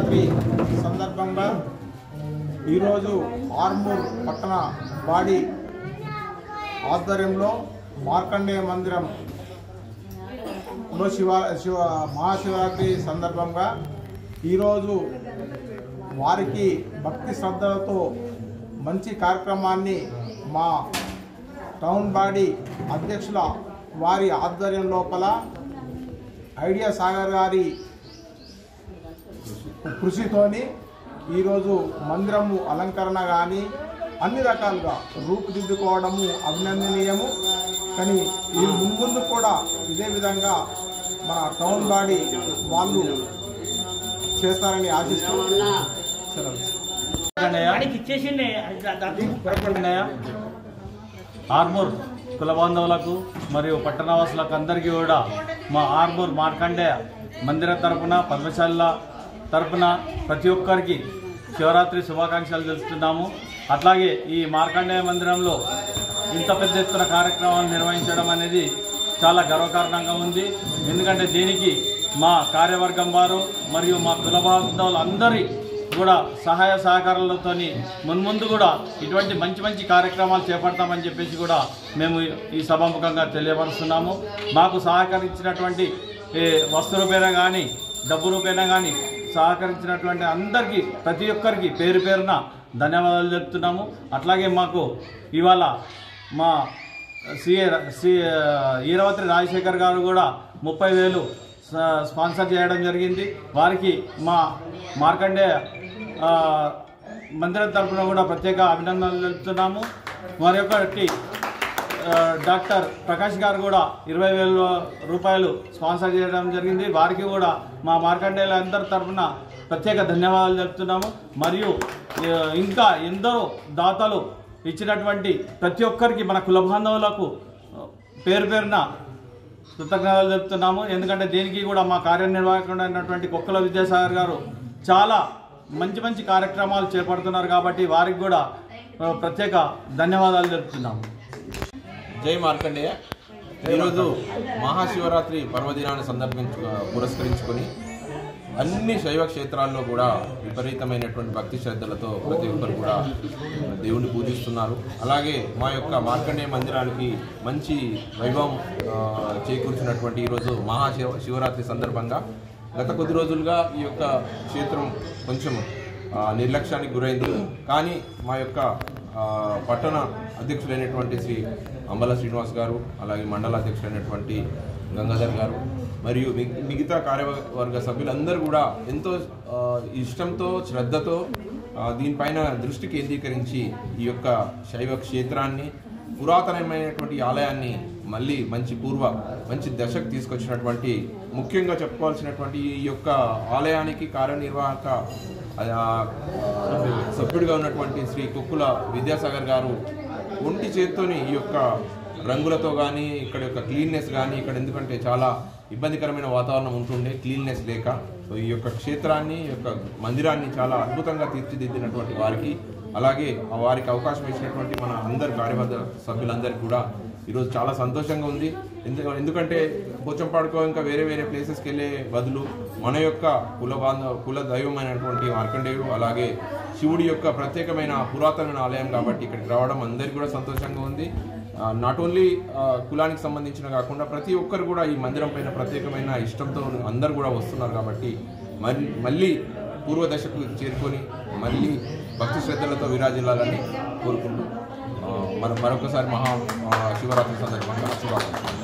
మహాశివరాత్రి సందర్భంగా ఈరోజు ఆర్మూర్ పట్టణ బాడీ ఆధ్వర్యంలో మార్కండేయ మందిరం లో శివ శివ మహాశివరాత్రి సందర్భంగా ఈరోజు వారికి భక్తి శ్రద్ధలతో మంచి కార్యక్రమాన్ని మా టౌన్ బాడీ అధ్యక్షుల వారి ఆధ్వర్యం లోపల ఐడియా సాగర్ గారి కృషితోని ఈరోజు మందిరము అలంకరణ కానీ అన్ని రకాలుగా రూపుదిద్దుకోవడము అభినందనీయము కానీ ఈ ముందు కూడా ఇదే విధంగా మన టౌన్ బాడీ వాళ్ళు చేస్తారని ఆశిస్తూ సెలవు వాడికి ఇచ్చేసిండే అన్నయ్య ఆర్మూర్ కుల బాంధవులకు మరియు పట్టణవాసులకు అందరికీ కూడా మా ఆర్మూర్ మార్కండేయ మందిర తరపున పద్మశాల తరపున ప్రతి ఒక్కరికి శివరాత్రి శుభాకాంక్షలు తెలుస్తున్నాము అట్లాగే ఈ మార్కండేయ మందిరంలో ఇంత పెద్ద ఎత్తున కార్యక్రమాలు నిర్వహించడం అనేది చాలా గర్వకారణంగా ఉంది ఎందుకంటే దీనికి మా కార్యవర్గం వారు మరియు మా కుల బాంధవులు అందరి కూడా సహాయ సహకారాలతోని మున్ముందు కూడా ఇటువంటి మంచి మంచి కార్యక్రమాలు చేపడతామని చెప్పేసి కూడా మేము ఈ సభాముఖంగా తెలియపరుస్తున్నాము మాకు సహకరించినటువంటి ఏ, వస్తు రూపేణ కానీ డబ్బు రూపేణ కానీ సహకరించినటువంటి అందరికీ ప్రతి ఒక్కరికి పేరు పేరున ధన్యవాదాలు చెప్తున్నాము అట్లాగే మాకు ఇవాళ మా సిఏ సి ఈరవత్రి రాజశేఖర్ గారు కూడా ముప్పై వేలు స- స్పాన్సర్ చేయడం జరిగింది వారికి మా మార్కండేయ ఆ, మందిరం తరఫున కూడా ప్రత్యేక అభినందనలు తెలుపుతున్నాము మరొకటి ఆ, డాక్టర్ ప్రకాష్ గారు కూడా ఇరవై వేల రూపాయలు స్పాన్సర్ చేయడం జరిగింది వారికి కూడా మా మార్కండేయుల అందరి తరఫున ప్రత్యేక ధన్యవాదాలు చెప్తున్నాము మరియు ఆ, ఇంకా ఎందరో దాతలు ఇచ్చినటువంటి ప్రతి ఒక్కరికి మన కుల బాంధవులకు ఆ, పేరు పేరున కృతజ్ఞతలు చెప్తున్నాము ఎందుకంటే దీనికి కూడా మా కార్యనిర్వాహకుడు అయినటువంటి కుక్కల విద్యాసాగర్ గారు చాలా మంచి మంచి కార్యక్రమాలు చేపడుతున్నారు కాబట్టి వారికి కూడా ఆ, ప్రత్యేక ధన్యవాదాలు చెప్తున్నాము జై మార్కండేయ ఈరోజు మహాశివరాత్రి పర్వదినాన్ని సందర్భించు పురస్కరించుకొని అన్ని శైవ క్షేత్రాల్లో కూడా విపరీతమైనటువంటి భక్తి శ్రద్ధలతో ప్రతి ఒక్కరు కూడా దేవుణ్ణి పూజిస్తున్నారు అలాగే మా యొక్క మార్కండేయ మందిరానికి మంచి వైభవం ఆ, చేకూర్చినటువంటి ఈరోజు మహాశివ శివరాత్రి సందర్భంగా గత కొద్ది రోజులుగా ఈ యొక్క క్షేత్రం కొంచెం ఆ, నిర్లక్ష్యానికి గురైంది కానీ మా యొక్క ఆ, పట్టణ అధ్యక్షులైనటువంటి శ్రీ అంబల శ్రీనివాస్ గారు అలాగే మండల అధ్యక్షులైనటువంటి గంగాధర్ గారు మరియు మిగ- మిగతా కార్యవర్గ సభ్యులందరూ కూడా ఎంతో ఆ, ఇష్టంతో శ్రద్ధతో ఆ, దీనిపైన దృష్టి కేంద్రీకరించి ఈ యొక్క శైవ క్షేత్రాన్ని పురాతనమైనటువంటి ఈ ఆలయాన్ని మళ్ళీ మంచి పూర్వ మంచి దశకు తీసుకొచ్చినటువంటి ముఖ్యంగా చెప్పుకోవాల్సినటువంటి ఈ యొక్క ఆలయానికి కార్యనిర్వాహక ఆ, సభ్యుడిగా ఉన్నటువంటి శ్రీ కుక్కుల విద్యాసాగర్ గారు ఒంటి చేత్తోని ఈ యొక్క రంగులతో కానీ ఇక్కడ యొక్క క్లీన్నెస్ కానీ ఇక్కడ ఎందుకంటే చాలా ఇబ్బందికరమైన వాతావరణం ఉంటుండే క్లీన్నెస్ లేక సో ఈ యొక్క క్షేత్రాన్ని ఈ యొక్క మందిరాన్ని చాలా అద్భుతంగా తీర్చిదిద్దినటువంటి వారికి అలాగే ఆ వారికి అవకాశం ఇచ్చినటువంటి మన అందరి కార్యవర్గ సభ్యులందరికీ కూడా ఈరోజు చాలా సంతోషంగా ఉంది ఎందు ఎందుకంటే పోచంపాడుకో ఇంకా వేరే వేరే ప్లేసెస్కి వెళ్ళే బదులు మన యొక్క కుల బాంధవ కుల దైవమైనటువంటి మార్కండేయుడు అలాగే శివుడి యొక్క ప్రత్యేకమైన పురాతనమైన ఆలయం కాబట్టి ఇక్కడికి రావడం అందరికీ కూడా సంతోషంగా ఉంది నాట్ ఓన్లీ కులానికి సంబంధించిన కాకుండా ప్రతి ఒక్కరు కూడా ఈ మందిరం పైన ప్రత్యేకమైన ఇష్టంతో అందరు కూడా వస్తున్నారు కాబట్టి మరి మళ్ళీ పూర్వ దశకు చేరుకొని మళ్ళీ భక్తి శ్రద్ధలతో విరాజిల్లాలని కోరుకుంటూ ఆ, మన మరొకసారి మహా ఆ, శివరాత్రి సందర్భంగా శుభాకాంక్షలు